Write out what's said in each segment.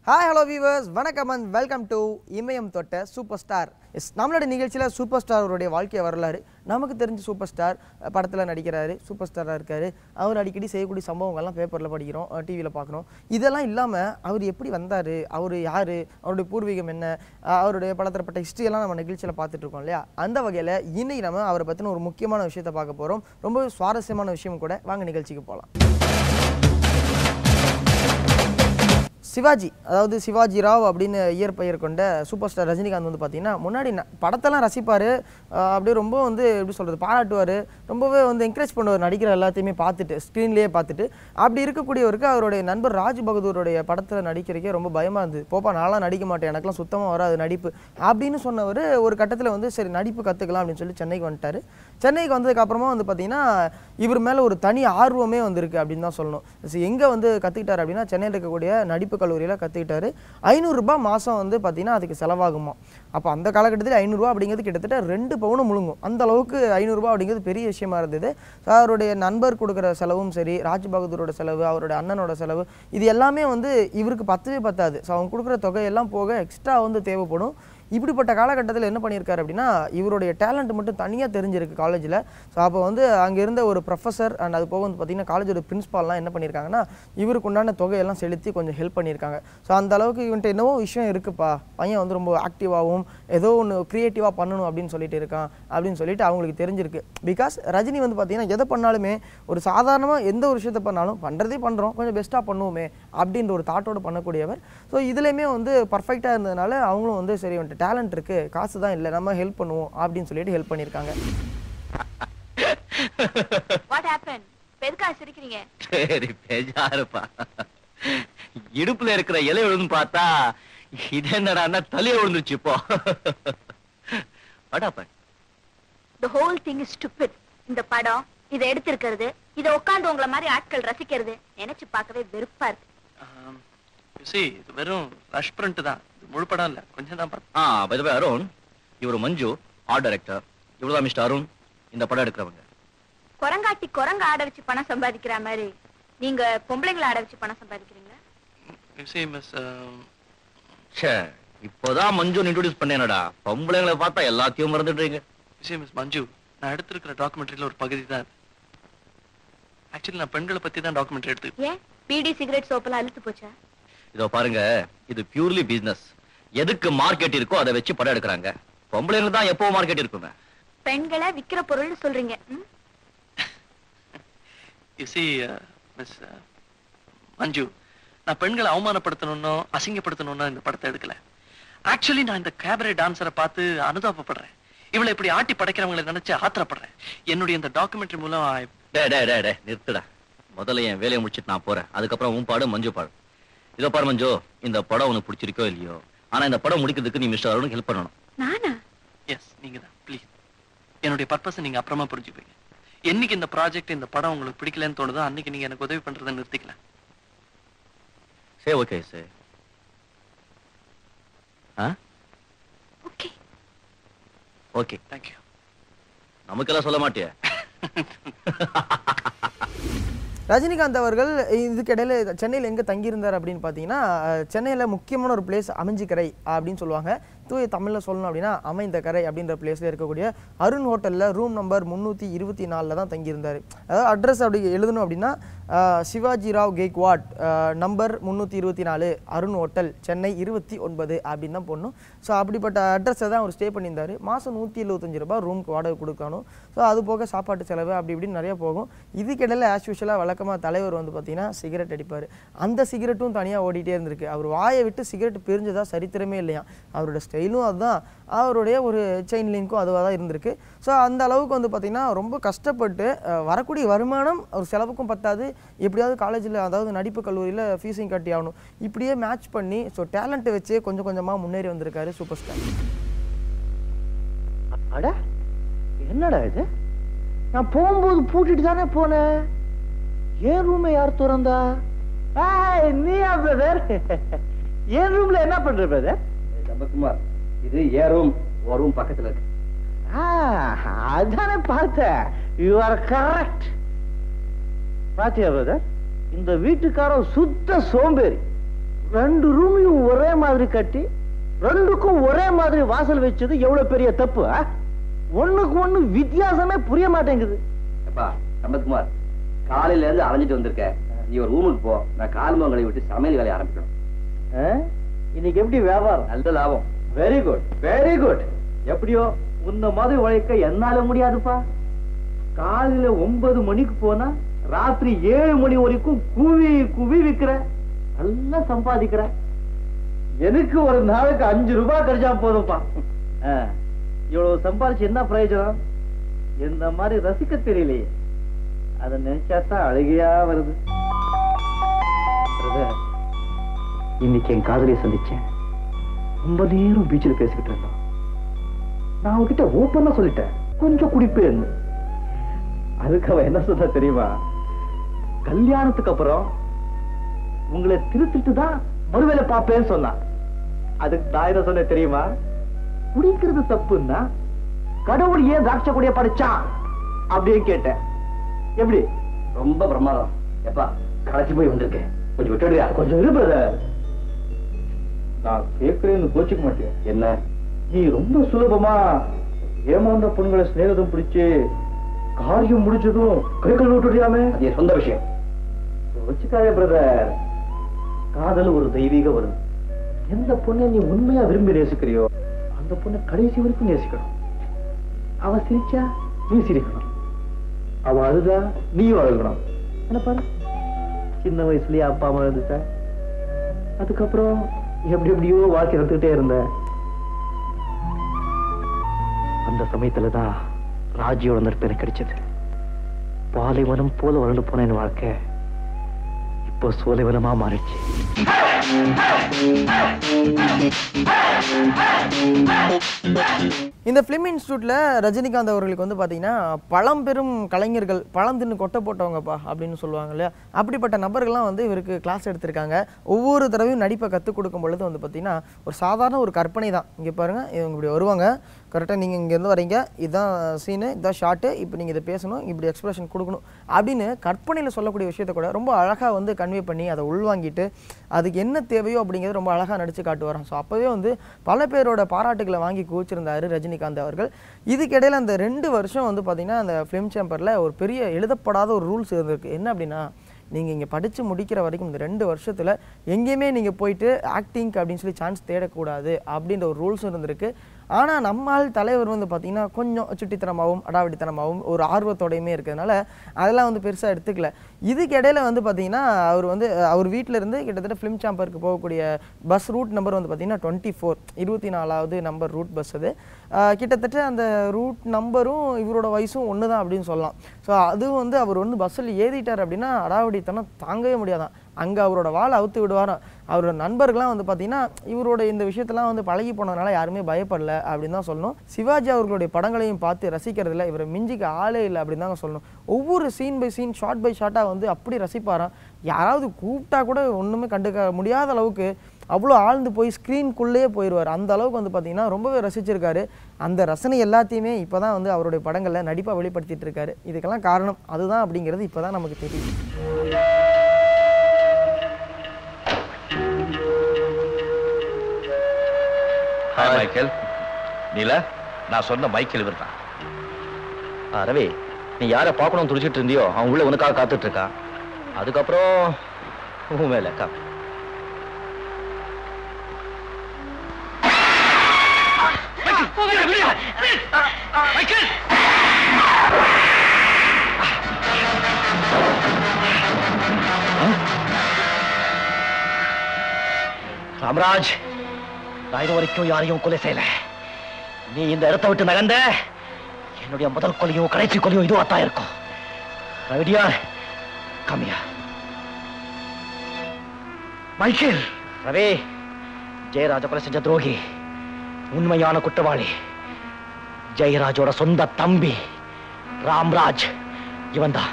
Hi hello viewers வணக்கம் and welcome to இமயம் தொட்ட சூப்பர் ஸ்டார் எஸ் நம்மளோட நிகழ்ச்சியில் சூப்பர் ஸ்டார் அவருடைய வாழ்க்கை வரலாறு நமக்கு தெரிஞ்ச சூப்பர் ஸ்டார் படத்தில் நடிக்கிறாரு சூப்பர் ஸ்டாராக இருக்காரு அவர் அடிக்கடி செய்யக்கூடிய சம்பவங்கள்லாம் பேப்பரில் படிக்கிறோம் டிவியில் பார்க்குறோம் இதெல்லாம் இல்லாமல் அவர் எப்படி வந்தார் அவர் யார் அவருடைய பூர்வீகம் என்ன அஹ் அவருடைய பலதரப்பட்ட ஹிஸ்ட்ரியெல்லாம் நம்ம நிகழ்ச்சியில் பார்த்துட்டு இருக்கோம் இல்லையா அந்த வகையில் இன்னைக்கு நம்ம அவரை பற்றின ஒரு முக்கியமான விஷயத்தை பார்க்க போகிறோம் ரொம்ப சுவாரஸ்யமான விஷயம் கூட வாங்க நிகழ்ச்சிக்கு போகலாம் சிவாஜி அதாவது சிவாஜி ராவ் அப்படின்னு இயற்பெயர் கொண்ட சூப்பர் ஸ்டார் ரஜினிகாந்த் வந்து பார்த்தீங்கன்னா முன்னாடி ந- படத்தெல்லாம் ரசிப்பார் அப்படியே ரொம்ப வந்து எப்படி சொல்கிறது பாராட்டுவார் ரொம்பவே வந்து என்கரேஜ் பண்ணுவார் நடிக்கிற எல்லாத்தையுமே பார்த்துட்டு ஸ்க்ரீன்லேயே பார்த்துட்டு அப்படி இருக்கக்கூடியவருக்கு அவருடைய நண்பர் ராஜ் பகதூருடைய படத்தில் நடிக்கிறக்கே ரொம்ப பயமாக இருந்தது போப்பா நான்லாம் நடிக்க மாட்டேன் எனக்குலாம் சுத்தமாக வராது நடிப்பு அப்படின்னு சொன்னவர் ஒரு கட்டத்தில் வந்து சரி நடிப்பு கற்றுக்கலாம் அப்படின்னு சொல்லி சென்னைக்கு வந்துட்டார் சென்னைக்கு வந்ததுக்கு அப்புறமா வந்து பார்த்தீங்கன்னா இவர் மேலே ஒரு தனி ஆர்வமே வந்திருக்கு அப்படின்னு தான் சொல்லணும் எங்கே வந்து கற்றுக்கிட்டாரு அப்படின்னா சென்னையில் இருக்கக்கூடிய நடிப்பு கல்லூரியில் கற்றுக்கிட்டாரு ஐநூறுரூபா மாதம் வந்து பார்த்தீங்கன்னா அதுக்கு செலவாகுமா அப்போ அந்த காலகட்டத்தில் ஐநூறுரூவா அப்படிங்கிறது கிட்டத்தட்ட ரெண்டு பவுனும் முழுங்கும் அந்த அளவுக்கு ஐநூறுரூவா அப்படிங்கிறது பெரிய விஷயமா இருந்தது So, அவருடைய நண்பர் கொடுக்குற செலவும் சரி ராஜ் பகதூரோட செலவு அவருடைய அண்ணனோட செலவு இது எல்லாமே வந்து இவருக்கு பத்தவே பத்தாது ஸோ அவங்க கொடுக்குற தொகையெல்லாம் போக எக்ஸ்ட்ரா வந்து தேவைப்படும் இப்படிப்பட்ட காலகட்டத்தில் என்ன பண்ணியிருக்காரு அப்படின்னா இவருடைய டேலண்ட் மட்டும் தனியாக தெரிஞ்சிருக்கு காலேஜில் ஸோ அப்போ வந்து அங்கே இருந்த ஒரு ப்ரொஃபஸர் அண்ட் அது போக வந்து பார்த்தீங்கன்னா காலேஜோட பிரின்ஸ்பால்லாம் என்ன பண்ணியிருக்காங்கன்னா இவருக்கு உண்டான தொகையெல்லாம் செலுத்தி கொஞ்சம் ஹெல்ப் பண்ணியிருக்காங்க ஸோ அந்த அளவுக்கு இவன்ட்டு என்னவோ விஷயம் இருக்குப்பா பையன் வந்து ரொம்ப ஆக்டிவாகவும் ஏதோ ஒன்று க்ரியேட்டிவாக பண்ணணும் அப்படின்னு சொல்லிட்டு இருக்கான் அப்படின்னு சொல்லிட்டு அவங்களுக்கு தெரிஞ்சிருக்கு பிகாஸ் ரஜினி வந்து பார்த்தீங்கன்னா எதை பண்ணாலுமே ஒரு சாதாரணமாக எந்த ஒரு விஷயத்தை பண்ணாலும் பண்ணுறதே பண்ணுறோம் கொஞ்சம் பெஸ்ட்டாக பண்ணுவோமே அப்படின்ற ஒரு தாட்டோட பண்ணக்கூடியவர் ஸோ இதுலேயுமே வந்து பர்ஃபெக்டாக இருந்ததுனால அவங்களும் வந்து சரி வந்துட்டு டேலண்ட் இருக்குது காசு தான் இல்லை நம்ம ஹெல்ப் பண்ணுவோம் அப்படின்னு சொல்லிட்டு ஹெல்ப் பண்ணியிருக்காங்க வாட் ஹேப்பன் எதுக்காக சிரிக்கிறீங்க சரி பேஜாருப்பா இடுப்புல இருக்கிற இலை விழுந்து பார்த்தா இது என்னடா தலைய விழுந்துச்சு இப்போ வாடாப்பா the whole thing is stupid இந்த படம் இதை எடுத்திருக்கிறது இதை உட்கார்ந்து உங்களை மாதிரி ஆட்கள் ரசிக்கிறது நினைச்சு பார்க்கவே வெறுப்பா இருக்கு சி இது வெறும் ரஷ் பிரிண்ட் தான் இது முழு படம் இல்ல கொஞ்சம் தான் பார்த்தேன் ஆ பை த அருண் இவர் மஞ்சு ஆர்ட் டைரக்டர் இவ்வளவுதான் மிஸ்டர் அருண் இந்த படம் எடுக்கிறவங்க குரங்காட்டி குரங்க ஆட வச்சு பணம் சம்பாதிக்கிற மாதிரி நீங்க பொம்பளைங்களை ஆட வச்சு பணம் சம்பாதிக்கிறீங்களா சி மிஸ் ச்சே இப்போதான் மஞ்சு இன்ட்ரோடியூஸ் பண்ணேனடா பொம்பளைங்களை பார்த்தா எல்லாத்தையும் மறந்துடுறீங்க சி மிஸ் மஞ்சு நான் எடுத்திருக்கிற டாக்குமெண்ட்ரியில ஒரு பகுதி தான் ஆக்சுவலி நான் பெண்களை பத்தி தான் டாக்குமெண்ட்ரி எடுத்து ஏன் பீடி சிகரெட் சோப்பெல்லாம் அழுத்து போச்சா இதோ பாருங்க இது பியூர்லி பிசினஸ் எதுக்கு மார்க்கெட் இருக்கோ அதை வச்சு படம் எடுக்கிறாங்க பொம்பளைங்களுக்கு தான் எப்போ மார்க்கெட் இருக்குங்க பெண்களை விக்கிற பொருள்னு சொல்றீங்க ம்? சி மிஸ் மஞ்சு நான் பெண்களை அவமானப்படுத்தணும்னோ அசிங்கப்படுத்தணும்னோ இந்த படத்தை எடுக்கல ஆக்சுவலி நான் இந்த கேபரே டான்சரை பார்த்து அனுதாபப்படுறேன் இவளை இப்படி ஆட்டி படைக்கிறவங்களை நினைச்சு ஆத்திரப்படுறேன் என்னுடைய இந்த டாக்குமெண்ட்ரி மூலம் I- டே டே டே டே நிறுத்துடா முதல்ல என் வேலையை முடிச்சிட்டு நான் போறேன் அதுக்கப்புறம் உன் பாடு மஞ்சு பாடு இதோ பாரு மஞ்சு இந்த படம் உனக்கு பிடிச்சிருக்கோ இல்லையோ ஆனா இந்த படம் முடிக்கிறதுக்கு நீ மிஸ்டர் அருணுக்கு ஹெல்ப் பண்ணணும் நானா எஸ் நீங்க தான் ப்ளீஸ் என்னுடைய பர்பஸை நீங்க அப்புறமா புரிஞ்சுப்பீங்க என்னைக்கு இந்த ப்ராஜெக்ட் இந்த படம் உங்களுக்கு பிடிக்கலன்னு தோணுதோ அன்னைக்கு நீங்க எனக்கு உதவி பண்றதை நிறுத்திக்கலாம் சே ஓகே சே ஆ ஓகே ஓகே தேங்க்யூ நமக்கெல்லாம் சொல்ல மாட்டியே ரஜினிகாந்த் அவர்கள் இதுக்கிடையில சென்னையில் எங்கே தங்கியிருந்தார் அப்படின்னு பார்த்தீங்கன்னா சென்னையில் முக்கியமான ஒரு பிளேஸ் அமைஞ்சிக்கரை அப்படின்னு சொல்லுவாங்க தூய தமிழில் சொல்லணும் அப்படின்னா அமைந்த கரை அப்படின்ற பிளேஸில் இருக்கக்கூடிய அருண் ஹோட்டலில் ரூம் நம்பர் முந்நூற்றி இருபத்தி நாலில் தான் தங்கியிருந்தார் அதாவது அட்ரஸ் அப்படி எழுதணும் அப்படின்னா அஹ், சிவாஜி ராவ் கெய்க்வாட் நம்பர் முந்நூற்றி இருபத்தி நாலு அருண் ஹோட்டல் சென்னை இருபத்தி ஒன்பது அப்படின்னு தான் போடணும் ஸோ அப்படிப்பட்ட அட்ரஸை தான் அவர் ஸ்டே பண்ணியிருந்தார் மாதம் நூற்றி எழுபத்தஞ்சு ரூபாய் ரூமுக்கு வாடகை கொடுக்கணும் ஸோ அது போக சாப்பாட்டு செலவு அப்படி இப்படின்னு நிறைய போகும் இதுக்கிடையில் ஆஸ் யூஷுவலாக வழக்கமாக தலைவர் வந்து பார்த்தீங்கன்னா சிகரெட் அடிப்பார் அந்த சிகரெட்டும் தனியாக ஓடிட்டே இருந்திருக்கு அவர் வாயை விட்டு சிகரெட் பிரிஞ்சதா சரித்திரமே இல்லையா அவரோட ஸ்டைலும் அதுதான் அவருடைய ஒரு செயின் லிங்க்கும் அதுவாக தான் இருந்திருக்கு ஸோ அந்த அளவுக்கு வந்து பார்த்திங்கன்னா ரொம்ப கஷ்டப்பட்டு அஹ், வரக்கூடிய வருமானம் ஒரு செலவுக்கும் பத்தாது எப்படியாவது காலேஜில் அதாவது நடிப்பு கல்லூரியில் ஃபீஸையும் கட்டி ஆகணும் இப்படியே மேட்ச் பண்ணி ஸோ டேலண்ட்டை வச்சே கொஞ்சம் கொஞ்சமாக முன்னேறி வந்திருக்காரு சூப்பர் ஸ்டார் அட என்னடா இது நான் போகும்போது பூட்டிட்டு தானே போனேன் என் ரூமை யார் திறந்தா ஏய், நீயா பிரதர் என் ரூம்ல என்ன பண்ற பிரதர் சம்பத்குமார் இது ஏ ரூம் ஒரு ரூம் பக்கத்துல இருக்கு அதானே பார்த்தேன் யூ ஆர் கரெக்ட் பாத்தியா பிரதர் இந்த வீட்டுக்காரன் சுத்த சோம்பேறி ரெண்டு ரூமையும் ஒரே மாதிரி கட்டி ரெண்டுக்கும் ஒரே மாதிரி வாசல் வச்சது எவ்வளவு பெரிய தப்பு ஆ? ஒண்ணுக்கு ஒண்ணு வித்தியாசமே புரிய மாட்டேங்குது அப்பா சம்பத்குமார் காலையில இருந்து அலைஞ்சிட்டு வந்திருக்க நீ ஒரு ரூமுக்கு போ நான் கால் மங்களை விட்டு சமையல் வேலையை ஆரம்பிக்கணும் ஆ? இன்னைக்கு எப்படி வியாபாரம் நல்ல லாபம் வெரி குட் வெரி குட் எப்படியோ உன்ன மாதிரி உழைக்க என்னால முடியாதுப்பா காலையில ஒன்பது மணிக்கு போனா ராத்திரி ஏழு மணி வரைக்கும் கூவி கூவி விக்கிற நல்லா சம்பாதிக்கிற எனக்கு ஒரு நாளைக்கு அஞ்சு ரூபாய் கிடைச்சா போதும்ப்பா ஆ, இவ்வளவு சம்பாதிச்சு என்ன பிரயோஜனம் இந்த மாதிரி ரசிக்க தெரியலையே அதை நினைச்சா தான் அழுகையா வருது Brother, இன்னைக்கு என் காதலியை சந்திச்சேன் ரொம்ப நேரம் பீச்சில் பேசிக்கிட்டு இருந்தோம் நான் அவகிட்ட ஓப்பனா சொல்லிட்டேன் கொஞ்சம் குடிப்பேன்னு அதுக்கு அவ என்ன சொன்னா தெரியுமா கல்யாணத்துக்கு அப்புறம் உங்களை திருத்திட்டு தான் மறுவேளை பார்ப்பேன்னு சொன்னான் அதுக்கு நான் என்ன சொன்னேன் தெரியுமா குடிக்கிறது தப்புன்னா கடவுள் ஏன் திராட்சை கொடிய படைச்சான் அப்படின்னு கேட்டேன் எப்படி ரொம்ப பிரமாதம் எப்பா களைச்சு போய் வந்திருக்கேன் கொஞ்சம் விட்டுடுறியா கொஞ்சம் இரு பிரதர் நான் கேட்கிறேன்னு கோச்சிக்க மாட்டேன் என்ன நீ ரொம்ப சுலபமா ஏமாந்த பொண்களை சிநேகிதம் பிடிச்சு காரியம் முடிச்சதும் கை கழுவி விட்டுறியாமே அது என் சொந்த விஷயம் வச்சுக்காதே பிரதர் காதல் ஒரு தெய்வீக வரும் எந்த பொண்ணை நீ உண்மையா விரும்பி நேசிக்கிறியோ அந்த பொண்ணை கடைசி வரைக்கும் நேசிக்கணும் அவ சிரிச்சா நீ சிரிக்கணும் அவ அழுதா நீயும் அழுகணும் என்ன பாரு சின்ன வயசுலயே அப்பா அம்மா இருந்துட்ட அதுக்கப்புறம் எப்படி எப்படியோ வாழ்க்கை நடத்திக்கிட்டே இருந்த அந்த சமயத்துலதான் ராஜியோட நட்பு எனக்கு கிடைச்சது பாலைவனம் போல வளர்ந்து போன என் வாழ்க்கை இப்போ சோலைவனமா மாறிடுச்சு இந்த ஃபிலிம் இன்ஸ்டியூட்ல ரஜினிகாந்த் அவர்களுக்கு வந்து பார்த்தீங்கன்னா பழம்பெரும் கலைஞர்கள் பழம் தின்னு கொட்டை போட்டவங்கப்பா அப்படின்னு சொல்லுவாங்க இல்லையா அப்படிப்பட்ட நபர்கள்லாம் வந்து இவருக்கு கிளாஸ் எடுத்திருக்காங்க ஒவ்வொரு தடவையும் நடிப்பை கற்றுக் கொடுக்கும் பொழுது வந்து பார்த்தீங்கன்னா ஒரு சாதாரண ஒரு கற்பனை தான் இங்கே பாருங்க இவங்க இப்படி வருவாங்க கரெக்டாக நீங்கள் இங்கேருந்து வரீங்க இதுதான் சீனு இதுதான் ஷார்ட்டு இப்போ நீங்கள் இதை பேசணும் இப்படி எக்ஸ்பிரஷன் கொடுக்கணும் அப்படின்னு கற்பனையில் சொல்லக்கூடிய விஷயத்த கூட ரொம்ப அழகாக வந்து கன்வே பண்ணி அதை உள்வாங்கிட்டு அதுக்கு என்ன தேவையோ அப்படிங்கிறது ரொம்ப அழகாக நடித்து காட்டுவாராம் ஸோ அப்போவே வந்து பல பேரோட பாராட்டுகளை வாங்கி குவிச்சிருந்தாரு ரஜினிகாந்த் அவர்கள் இதுக்கிடையில் அந்த ரெண்டு வருஷம் வந்து பார்த்திங்கன்னா அந்த ஃபிலிம் சேம்பரில் ஒரு பெரிய எழுதப்படாத ஒரு ரூல்ஸ் இருந்திருக்கு என்ன அப்படின்னா நீங்கள் இங்கே படித்து முடிக்கிற வரைக்கும் இந்த ரெண்டு வருஷத்தில் எங்கேயுமே நீங்கள் போயிட்டு ஆக்டிங்க்கு அப்படின்னு சொல்லி சான்ஸ் தேடக்கூடாது அப்படின்ற ஒரு ரூல்ஸ் இருந்திருக்கு ஆனால் நம்மால் தலைவர் வந்து பார்த்திங்கன்னா கொஞ்சம் சுட்டித்தனமாகவும் அடாவடித்தனமாகவும் ஒரு ஆர்வத்தோடையுமே இருக்கிறதுனால அதெல்லாம் வந்து பெருசாக எடுத்துக்கல இதுக்கு இடையில வந்து பார்த்திங்கன்னா அவர் வந்து அஹ், அவர் வீட்டில் இருந்து கிட்டத்தட்ட ஃபிலிம் சாம்பருக்கு போகக்கூடிய பஸ் ரூட் நம்பர் வந்து பார்த்திங்கன்னா டுவெண்ட்டி ஃபோர் இருபத்தி நாலாவது நம்பர் ரூட் பஸ் அது அஹ், கிட்டத்தட்ட அந்த ரூட் நம்பரும் இவரோட வயசும் ஒன்று தான் அப்படின்னு சொல்லலாம் ஸோ அதுவும் வந்து அவர் வந்து பஸ்ஸில் ஏறிட்டார் அப்படின்னா அடாவடித்தனம் தாங்கவே முடியாதான் அங்கே அவரோட வாழை அவுத்து விடுவாராம் அவரோட நண்பர்கள்லாம் வந்து பார்த்தீங்கன்னா இவரோட இந்த விஷயத்தெல்லாம் வந்து பழகி போனதுனால யாருமே பயப்படல அப்படின்னு தான் சொல்லணும் சிவாஜி அவர்களுடைய படங்களையும் பார்த்து ரசிக்கிறதுல இவரை மிஞ்சிக்க ஆளே இல்லை அப்படின்னு தாங்க சொல்லணும் ஒவ்வொரு scene by scene shot by ஷார்ட்டாக வந்து அப்படி ரசிப்பாராம் யாராவது கூப்பிட்டா கூட ஒன்றுமே கண்டுக்க முடியாத அளவுக்கு அவ்வளோ ஆழ்ந்து போய் ஸ்க்ரீனுக்குள்ளேயே போயிடுவார் அந்த அளவுக்கு வந்து பார்த்தீங்கன்னா ரொம்பவே ரசிச்சிருக்காரு அந்த ரசனை எல்லாத்தையுமே இப்போ தான் வந்து அவருடைய படங்களில் நடிப்பாக வெளிப்படுத்திட்டு இருக்காரு இதுக்கெல்லாம் காரணம் அதுதான் அப்படிங்கிறது இப்போ தான் நமக்கு தெரியுது ஹாய் மைக்கேல் நீல நான் சொன்ன மைக்கேல் இவர் தான் ஆ, ரவி நீ யாரை பார்க்கணும்னு துடிச்சிட்டு இருந்தியோ அவன் உள்ள உனக்காக காத்துட்டு இருக்கான் அதுக்கப்புறம் உன் மேல கா ராம்ராஜ் நான் இது வரைக்கும் யாரையும் கொலை செய்யல நீ இந்த இடத்தை விட்டு நகர்ந்த என்னுடைய முதல் கொலையும் கடைசி கொலையும் இதுவா தான் இருக்கும் ரவிடியார் கம்மியா மைக்கேல் ரவி ஜெயராஜ கொலை செஞ்ச துரோகி உண்மையான குற்றவாளி ஜெயராஜோட சொந்த தம்பி ராம்ராஜ் இவன்தான்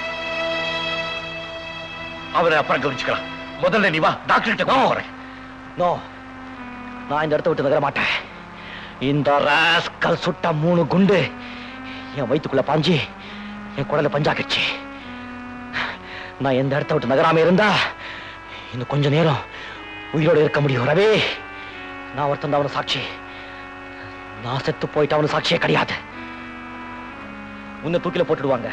அவரை அப்புறம் கவனிச்சுக்கலாம் முதல்ல நீ வா டாக்டர்கிட்ட போறேன் நோ நான் இந்த இடத்த விட்டு நகர மாட்டேன் இந்த ராஸ்கல் சுட்ட மூணு குண்டு என் வயித்துக்குள்ள பாஞ்சு என் குடல பஞ்சாக்கிடுச்சு நான் எந்த இடத்த விட்டு நகராம இருந்தா இன்னும் கொஞ்ச நேரம் உயிரோடு இருக்க முடியும் ரவி நான் ஒருத்தன் அவனு சாட்சி நான் செத்து போயிட்டு அவனு சாட்சியே கிடையாது உன்னை தூக்கில போட்டுடுவாங்க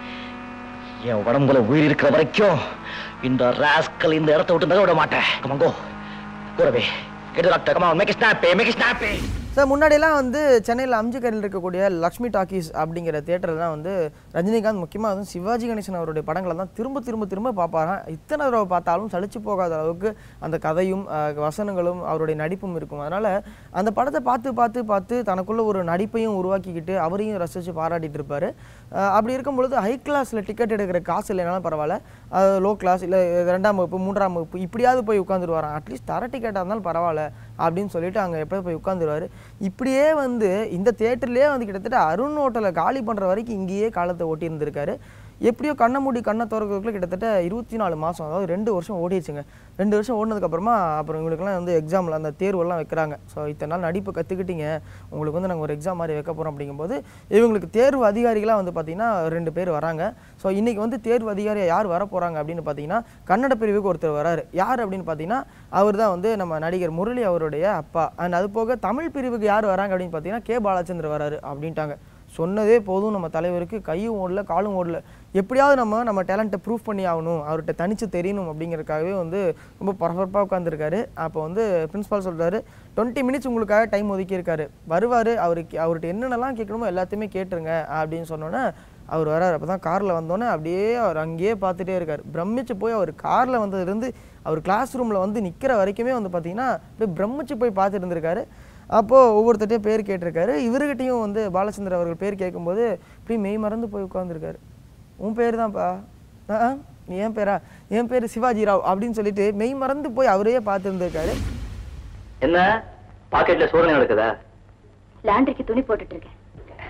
என் உடம்புல உயிர் இருக்கிற வரைக்கும் இந்த ராஸ்கல் இந்த இடத்த விட்டு நகர விட மாட்டேன் கமங்கோ கூறவே கெடு டாக்டர் கமா மேக் ஸ்னாப்பே மேக் ஸ்னாப்பே சார் முன்னாடியெல்லாம் வந்து சென்னையில் அம்ஜிக்கரில் இருக்கக்கூடிய லக்ஷ்மி டாக்கீஸ் அப்படிங்கிற தேட்டரில் தான் வந்து ரஜினிகாந்த் முக்கியமாக வந்து சிவாஜி கணேசன் அவருடைய படங்களை தான் திரும்ப திரும்ப திரும்ப பார்ப்பாராம் இத்தனை தடவை பார்த்தாலும் சலிச்சு போகாத அளவுக்கு அந்த கதையும் அஹ், வசனங்களும் அவருடைய நடிப்பும் இருக்கும் அதனால் அந்த படத்தை பார்த்து பார்த்து பார்த்து தனக்குள்ள ஒரு நடிப்பையும் உருவாக்கிக்கிட்டு அவரையும் ரசித்து பாராட்டிட்டு இருப்பார் அப்படி இருக்கும் பொழுது ஹை கிளாஸில் டிக்கெட் எடுக்கிற காசு இல்லைனாலும் பரவாயில்ல லோ கிளாஸ் இல்லை ரெண்டாம் வகுப்பு மூன்றாம் வகுப்பு இப்படியாவது போய் உட்காந்துருவாராம் அட்லீஸ்ட் தர டிக்கெட்டாக இருந்தாலும் பரவாயில்ல அப்படின்னு சொல்லிட்டு அங்கே எப்படியாவது போய் உட்காந்துருவார் இப்படியே வந்து இந்த தேட்டர்லேயே வந்து கிட்டத்தட்ட அருண் ஹோட்டலை காலி பண்ணுற வரைக்கும் இங்கேயே காலத்தை ஓட்டி இருந்திருக்காரு எப்படியோ கண்ணை மூடி கண்ணை திறக்கிறதுக்குள்ள கிட்டத்தட்ட இருபத்தி நாலு மாதம் அதாவது ரெண்டு வருஷம் ஓடிடுச்சுங்க ரெண்டு வருஷம் ஓடினதுக்கப்புறமா அப்புறம் இவங்களுக்குலாம் வந்து எக்ஸாமில் அந்த தேர்வெல்லாம் வைக்கிறாங்க ஸோ இத்தனை நாள் நடிப்பு கற்றுக்கிட்டீங்க உங்களுக்கு வந்து நாங்கள் ஒரு எக்ஸாம் மாதிரி வைக்க போகிறோம் அப்படிங்கும்போது இவங்களுக்கு தேர்வு அதிகாரிகளாக வந்து பார்த்திங்கன்னா ரெண்டு பேர் வராங்க ஸோ இன்றைக்கி வந்து தேர்வு அதிகாரியாக யார் வர போகிறாங்க அப்படின்னு பார்த்தீங்கன்னா கன்னட பிரிவுக்கு ஒருத்தர் வராரு யார் அப்படின்னு பார்த்தீங்கன்னா அவர் தான் வந்து நம்ம நடிகர் முரளி அவருடைய அப்பா அண்ட் அது போக தமிழ் பிரிவுக்கு யார் வராங்க அப்படின்னு பார்த்தீங்கன்னா கே பாலச்சந்தர் வராரு அப்படின்ட்டாங்க சொன்னதே போதும் நம்ம தலைவருக்கு கையும் ஓடல காலும் ஓடல எப்படியாவது நம்ம நம்ம டேலண்ட்டை ப்ரூவ் பண்ணி ஆகணும் அவர்கிட்ட தனிச்சு தெரியணும் அப்படிங்கிறதுக்காகவே வந்து ரொம்ப பரபரப்பாக உட்காந்துருக்காரு அப்போ வந்து பிரின்ஸ்பால் சொல்றாரு டுவெண்ட்டி மினிட்ஸ் உங்களுக்காக டைம் ஒதுக்கியிருக்காரு வருவார் அவருக்கு அவர்கிட்ட என்னென்னலாம் கேட்கணுமோ எல்லாத்தையுமே கேட்டுருங்க அப்படின்னு சொன்னோன்னே அவர் வராரு அப்போ தான் காரில் வந்தோன்னே அப்படியே அவர் அங்கேயே பார்த்துட்டே இருக்கார் பிரமிச்சு போய் அவர் காரில் வந்ததுலேருந்து அவர் கிளாஸ் ரூமில் வந்து நிற்கிற வரைக்குமே வந்து பார்த்தீங்கன்னா அப்படியே பிரமிச்சு போய் பார்த்துட்டு இருந்திருக்காரு அப்போது ஒவ்வொருத்தட்டையும் பேர் கேட்டிருக்காரு இவர்கிட்டையும் வந்து பாலச்சந்தர் அவர்கள் பேர் கேட்கும்போது இப்படி மெய் மறந்து போய் உட்காந்துருக்காரு உன் பேர் தான்ப்பா ஆ ஆ, என் பேரா என் பேர் சிவாஜி ராவ் அப்படின்னு சொல்லிட்டு மெய் மறந்து போய் அவரையே பார்த்துருந்துருக்காரு என்ன பாக்கெட்ல சோதனை நடக்குதா லாண்ட்ரிக்கு துணி போட்டுட்டு இருக்கேன்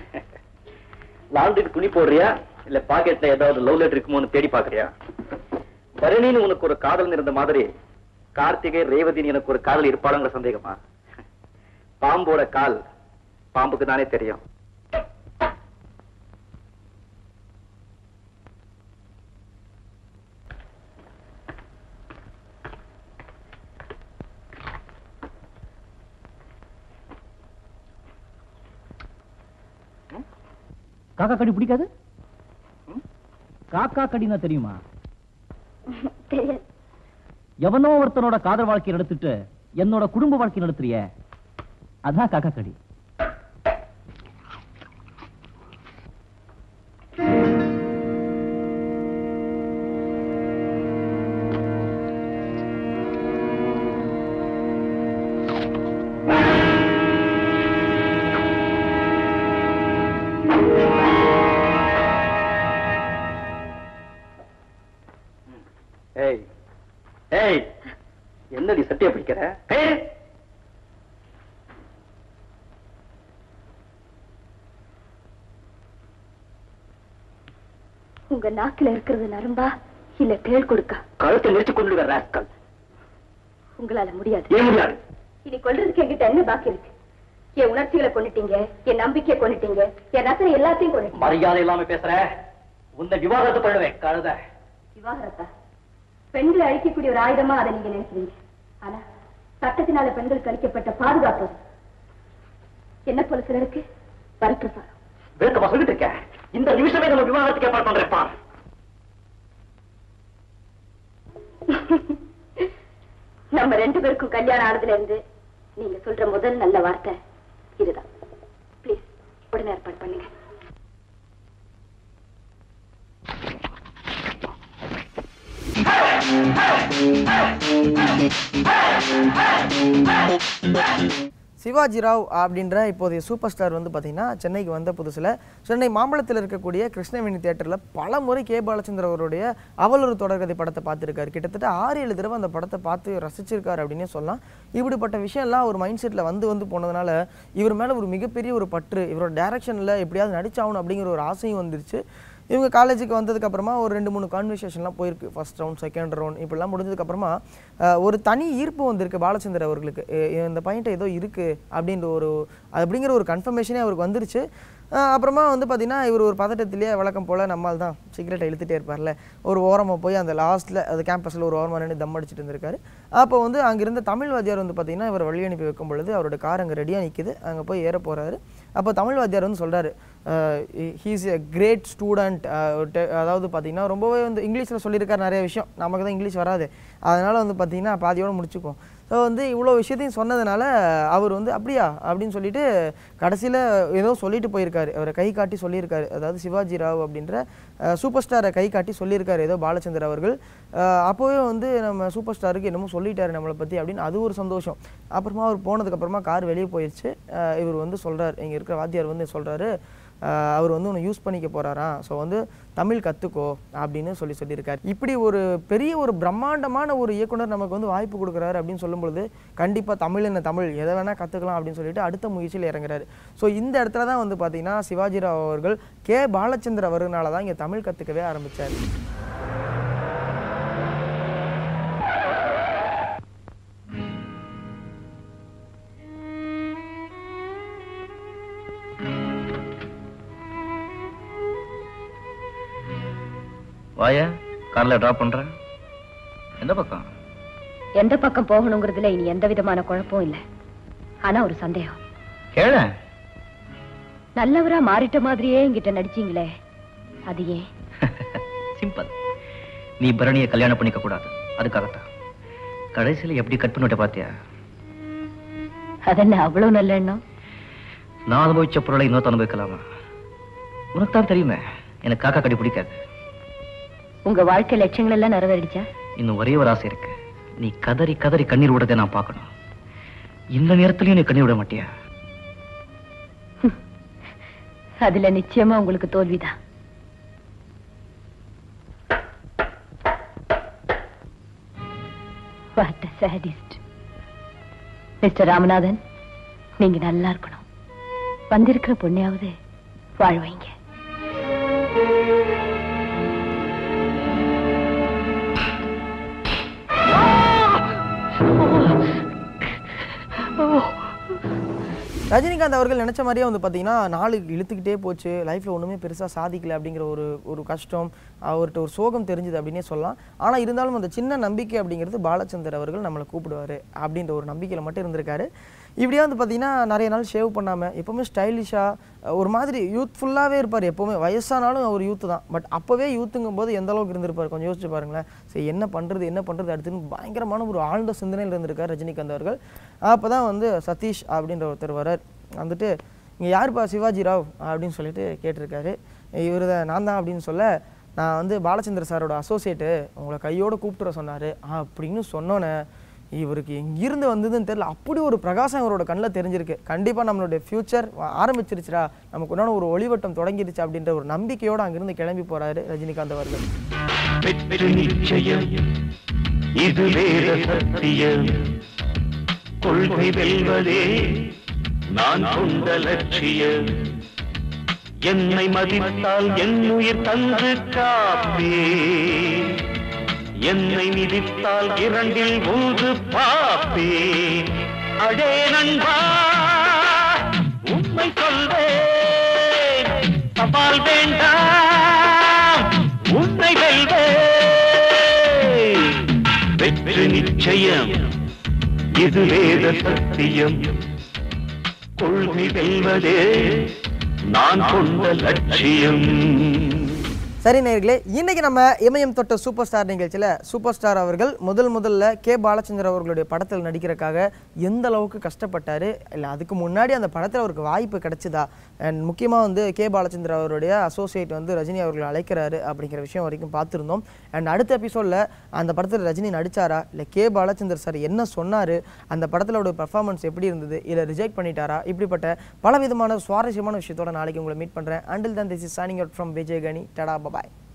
லாண்டுக்கு துணி போடுறியா இல்ல பாக்கெட்ல ஏதாவது லவ் லெட்டர் இருக்குமோன்னு தேடி பாக்குறியா பரணின்னு உனக்கு ஒரு காதல் இருந்த மாதிரி கார்த்திகை ரேவதின்னு எனக்கு ஒரு காதல் இருப்பாளுங்கிற சந்தேகமா பாம்போட கால் பாம்புக்கு தானே தெரியும் காக்கா கடி பிடிக்காது காக்கா கடினா தெரியுமா தெரியாது எவனோ ஒருத்தனோட காதல் வாழ்க்கை நடத்திட்டு என்னோட குடும்ப வாழ்க்கை நடத்துறிய அதான் காக்கா கடி ஏய் ஏய் என்னடி சட்டியை பிடிக்கிற ஏய் உங்க நாக்குல இருக்கிறது நரம்பா இல்ல தேள் கொடுக்கா கழுத்தை நெரிச்சு கொண்டு வர ராஸ்கல் உங்களால முடியாது ஏன் முடியாது இனி கொல்றதுக்கு என்கிட்ட என்ன பாக்கி இருக்கு என் உணர்ச்சிகளை கொண்டுட்டீங்க என் நம்பிக்கையை கொண்டுட்டீங்க என் ரசனை எல்லாத்தையும் கொண்டுட்டீங்க மரியாதை இல்லாம பேசுற உன்னை விவாதத்தை பண்ணுவேன் கழுத விவாகரத்தா பெண்களை அழிக்கக்கூடிய ஒரு ஆயுதமா அதை நீங்க நினைக்கிறீங்க ஆனா சட்டத்தினால பெண்களுக்கு அளிக்கப்பட்ட பாதுகாப்பு அது. என்ன போல சிலருக்கு வரப்பிரசாரம் விளக்கமா சொல்லிட்டு இருக்க இந்த நிமிஷமே நம்ம விவாதத்துக்கு ஏற்பாடு பண்றேன் பார் நம்ம ரெண்டு பேருக்கும் கல்யாணம் ஆனதுல இருந்து நீங்க சொல்ற முதல் நல்ல வார்த்தை இதுதான் ப்ளீஸ் உடனே ஏற்பாடு பண்ணுங்க சிவாஜி ராவ் அப்படின்ற இப்போதைய சூப்பர் ஸ்டார் வந்து பார்த்தீங்கன்னா சென்னைக்கு வந்த புதுசில் சென்னை மாம்பழத்தில் இருக்கக்கூடிய கிருஷ்ணவேணி தேட்டரில் பல முறை கே பாலச்சந்தர் அவருடைய அவள் ஒரு தொடர்கதை படத்தை பார்த்துருக்காரு கிட்டத்தட்ட ஆறு ஏழு தடவை அந்த படத்தை பார்த்து ரசிச்சிருக்காரு அப்படின்னே சொல்லலாம் இப்படிப்பட்ட விஷயம்லாம் ஒரு மைண்ட் செட்டில் வந்து வந்து போனதுனால இவர் மேலே ஒரு மிகப்பெரிய ஒரு பற்று இவரோட டைரக்ஷனில் எப்படியாவது நடிச்சாகணும் அப்படிங்கிற ஒரு ஆசையும் வந்துருச்சு இவங்க காலேஜுக்கு வந்ததுக்கப்புறமா ஒரு ரெண்டு மூணு கான்வர்சேஷன்லாம் போயிருக்கு ஃபர்ஸ்ட் ரவுண்ட் செகண்ட் ரவுண்ட் இப்படிலாம் முடிஞ்சதுக்கப்புறமா அஹ், ஒரு தனி ஈர்ப்பு வந்திருக்கு பாலச்சந்தர் அவர்களுக்கு எ- எ- இந்த பையன்ட்ட ஏதோ இருக்குது அப்படின்ற ஒரு அப்படிங்கிற ஒரு கன்ஃபர்மேஷனே அவருக்கு வந்துருச்சு அஹ், அப்புறமா வந்து பார்த்தீங்கன்னா இவர் ஒரு பதட்டத்திலேயே வழக்கம் போல் நம்மால் தான் சிகரெட்டை இழுத்துட்டே இருப்பார்ல ஒரு ஓரமாக போய் அந்த லாஸ்ட்டில் அது கேம்பஸில் ஒரு ஓரமாக நின்று தம் அடிச்சிட்டு இருந்திருக்காரு அப்போ வந்து அங்கிருந்த தமிழ் வாத்தியார் வந்து பார்த்தீங்கன்னா இவர் வழி அனுப்பி வைக்கும் பொழுது அவரோட கார் அங்கே ரெடியாக நிற்குது அங்கே போய் ஏற போகிறாரு அப்போ தமிழ் வாத்தியார் வந்து சொல்கிறாரு ஹீஸ் எ கிரேட் ஸ்டூடெண்ட் அதாவது பார்த்தீங்கன்னா ரொம்பவே வந்து இங்கிலீஷில் சொல்லியிருக்காரு நிறைய விஷயம் நமக்கு தான் இங்கிலீஷ் வராது அதனால் வந்து பார்த்தீங்கன்னா பாதியோட முடிச்சுக்குவோம் ஸோ வந்து இவ்வளோ விஷயத்தையும் சொன்னதுனால அவர் வந்து அப்படியா அப்படின்னு சொல்லிட்டு கடைசியில் ஏதோ சொல்லிட்டு போயிருக்காரு அவரை கை காட்டி சொல்லியிருக்காரு அதாவது சிவாஜி ராவ் அப்படின்ற சூப்பர் ஸ்டாரை கை காட்டி சொல்லியிருக்காரு ஏதோ பாலச்சந்தர் அவர்கள் அஹ் அப்போவே வந்து நம்ம சூப்பர் ஸ்டாருக்கு என்னமோ சொல்லிட்டாரு நம்மளை பற்றி அப்படின்னு அது ஒரு சந்தோஷம் அப்புறமா அவர் போனதுக்கப்புறமா கார் வெளியே போயிடுச்சு அஹ் இவர் வந்து சொல்கிறார் இங்கே இருக்கிற வாத்தியார் வந்து சொல்கிறாரு அவர் வந்து உன்னை யூஸ் பண்ணிக்க போகிறாராம் ஸோ வந்து தமிழ் கற்றுக்கோ அப்படின்னு சொல்லி சொல்லியிருக்காரு இப்படி ஒரு பெரிய ஒரு பிரம்மாண்டமான ஒரு இயக்குனர் நமக்கு வந்து வாய்ப்பு கொடுக்குறாரு அப்படின்னு சொல்லும்பொழுது கண்டிப்பாக தமிழ் என்ன தமிழ் எதை வேணால் கற்றுக்கலாம் அப்படின்னு சொல்லிட்டு அடுத்த முயற்சியில் இறங்குறாரு ஸோ இந்த இடத்துல தான் வந்து பார்த்தீங்கன்னா சிவாஜிராவ் அவர்கள் கே பாலச்சந்திர அவர்களால தான் இங்கே தமிழ் கற்றுக்கவே ஆரம்பித்தார் வாயா கார்ல டிராப் பண்றேன் எந்த பக்கம் எந்த பக்கம் போகணுங்கிறதுல இனி எந்த விதமான குழப்பம் இல்ல ஆனா ஒரு சந்தேகம் கேள நல்லவரா மாறிட்ட மாதிரியே என்கிட்ட நடிச்சீங்களே அது ஏன் சிம்பிள் நீ பரணியை கல்யாணம் பண்ணிக்க கூடாது அதுக்காகத்தான் கடைசியில எப்படி கட் பண்ணிட்ட பாத்தியா அதென்ன அவ்வளவு நல்ல எண்ணம் நான் அனுபவிச்ச பொருளை இன்னொருத்த அனுபவிக்கலாமா உனக்கு தான் தெரியுமே எனக்கு காக்கா கடி பிடிக்காது உங்க வாழ்க்கை லட்சியங்கள் எல்லாம் நிறைவேறிடுச்சா இன்னும் ஒரே ஒரு ஆசை இருக்கு நீ கதறி கதறி கண்ணீர் விடுறதை நான் பார்க்கணும் இந்த நேரத்துலயும் நீ கண்ணீர் விட மாட்டியா அதுல நிச்சயமா உங்களுக்கு தோல்விதான் What a sadist. Mister Ramanathan நீங்க நல்லா இருக்கணும் வந்திருக்கிற பொண்ணையாவது வாழ வைங்க ரஜினிகாந்த் அவர்கள் நினைச்ச மாதிரியே வந்து பார்த்தீங்கன்னா நாலு இழுத்துக்கிட்டே போச்சு லைஃப்பில் ஒன்றுமே பெருசாக சாதிக்கல அப்படிங்கிற ஒரு ஒரு கஷ்டம் அவர்கிட்ட ஒரு சோகம் தெரிஞ்சுது அப்படின்னே சொல்லலாம் ஆனால் இருந்தாலும் அந்த சின்ன நம்பிக்கை அப்படிங்கிறது பாலச்சந்தர் அவர்கள் நம்மளை கூப்பிடுவார் அப்படின்ற ஒரு நம்பிக்கையில் மட்டும் இருந்திருக்காரு இப்படியே வந்து பார்த்தீங்கன்னா நிறைய நாள் ஷேவ் பண்ணாமல் எப்போவுமே ஸ்டைலிஷாக ஒரு மாதிரி யூத்ஃபுல்லாகவே இருப்பார் எப்போவுமே வயசானாலும் அவர் யூத்து தான் பட் அப்போவே யூத்துங்கும் போது எந்த அளவுக்கு இருந்திருப்பார் கொஞ்சம் யோசிச்சு பாருங்களேன் சரி என்ன பண்ணுறது என்ன பண்ணுறது அடுத்துன்னு பயங்கரமான ஒரு ஆழ்ந்த சிந்தனையில் இருந்திருக்கார் ரஜினிகாந்த் அவர்கள் அப்போ தான் வந்து சதீஷ் அப்படின்ற ஒருத்தர் வரார் வந்துட்டு இங்கே யாருப்பா சிவாஜி ராவ் அப்படின்னு சொல்லிட்டு கேட்டிருக்காரு இவர் தான் நான் தான் அப்படின்னு சொல்ல நான் வந்து பாலச்சந்திர சாரோட அசோசியேட்டு உங்களை கையோடு கூப்பிட்டுற சொன்னார் அப்படின்னு சொன்னோன்னே இவருக்கு எங்கிருந்து வந்ததுன்னு தெரியல அப்படி ஒரு பிரகாசம் இவரோட கண்ணில் தெரிஞ்சிருக்கு கண்டிப்பாக நம்மளுடைய ஃப்யூச்சர் ஆரம்பிச்சிருச்சுடா நமக்கு உண்டான ஒரு ஒளிவட்டம் தொடங்கிருச்சு அப்படின்ற ஒரு நம்பிக்கையோடு அங்கிருந்து கிளம்பி போகிறாரு ரஜினிகாந்த் அவர்கள் வெற்றி நிச்சயம் இது வேத சத்தியம் கொள்கை வெல்வதே நான் கொண்ட லட்சியம் என்னை மதித்தால் என் உயிர் தந்து காப்பே என்னை மிதித்தால் இரண்டில் ஒன்று பாப்பே அடே நண்பா உண்மை சொல்வேன் சவால் வேண்டாம் உன்னை வெல்வேன் வெற்றி நிச்சயம் இது வேத சத்தியம் கொள்கை வெல்வதே நான் கொண்ட லட்சியம் சரி நேயர்களே இன்னைக்கு நம்ம இமயம் தொட்ட சூப்பர் ஸ்டார் நிகழ்ச்சியில் சூப்பர் ஸ்டார் அவர்கள் முதல் முதல்ல கே பாலச்சந்திர அவர்களுடைய படத்தில் நடிக்கிறதுக்காக எந்த அளவுக்கு கஷ்டப்பட்டார் இல்லை அதுக்கு முன்னாடி அந்த படத்தில் அவருக்கு வாய்ப்பு கிடைச்சதா அண்ட் முக்கியமாக வந்து கே பாலச்சந்திர அவருடைய அசோசியேட் வந்து ரஜினி அவர்களை அழைக்கிறாரு அப்படிங்கிற விஷயம் வரைக்கும் பார்த்துருந்தோம் அண்ட் அடுத்த எபிசோடில் அந்த படத்தில் ரஜினி நடிச்சாரா இல்லை கே பாலச்சந்தர் சார் என்ன சொன்னார் அந்த படத்திலோட பர்ஃபார்மன்ஸ் எப்படி இருந்தது இல்லை ரிஜெக்ட் பண்ணிட்டாரா இப்படிப்பட்ட பல விதமான சுவாரஸ்யமான விஷயத்தோட நாளைக்கு உங்களை மீட் பண்ணுறேன் until then this is signing out from Vijay Kani tata bye bye